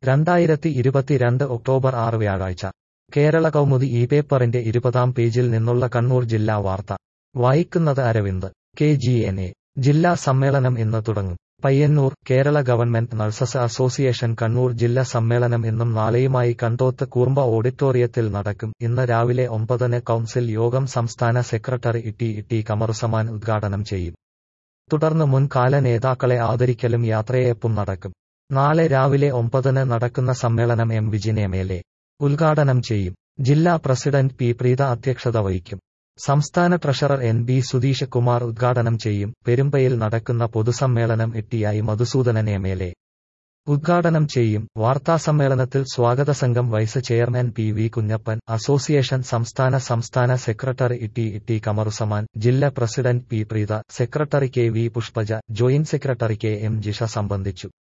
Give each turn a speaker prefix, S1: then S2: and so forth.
S1: രണ്ടായിരത്തി ഇരുപത്തിരണ്ട് ഒക്ടോബർ ആറ് വ്യാഴാഴ്ച കേരള കൗമുദി ഈ പേപ്പറിന്റെ ഇരുപതാം പേജിൽ നിന്നുള്ള കണ്ണൂർ ജില്ലാ വാർത്ത വായിക്കുന്നത് Aravind K G N A ജില്ലാ സമ്മേളനം ഇന്ന് തുടങ്ങും Payyanur Kerala government nurses association Kannur ജില്ലാ സമ്മേളനം ഇന്നും നാളെയുമായി കണ്ടോത്ത് കൂർമ്പ ഓഡിറ്റോറിയത്തിൽ നടക്കും ഇന്ന് രാവിലെ ഒമ്പതിന് കൌൺസിൽ യോഗം സംസ്ഥാന സെക്രട്ടറി ഇട്ടി ഇട്ടി കമറുസമാൻ ഉദ്ഘാടനം ചെയ്യും തുടർന്ന് മുൻകാല നേതാക്കളെ ആദരിക്കലും യാത്രയയപ്പും നടക്കും നാളെ രാവിലെ ഒമ്പതിന് നടക്കുന്ന സമ്മേളനം M Vijin M L A ഉദ്ഘാടനം ചെയ്യും ജില്ലാ പ്രസിഡന്റ് പി പ്രീത അധ്യക്ഷത വഹിക്കും സംസ്ഥാന treasurer N B Sudheesh Kumar ഉദ്ഘാടനം ചെയ്യും പെരുമ്പയിൽ നടക്കുന്ന പൊതുസമ്മേളനം എട്ടിയായി മധുസൂദനൻ എം എൽ എ ഉദ്ഘാടനം ചെയ്യും വാർത്താസമ്മേളനത്തിൽ സ്വാഗത സംഘം vice chairman P V Kunhappan association സംസ്ഥാന സംസ്ഥാന സെക്രട്ടറി ഇട്ടി ഇട്ടി കമറുസമാൻ ജില്ലാ president P Preetha secretary K V Pushpaja joint secretary K M Jisha സംബന്ധിച്ചു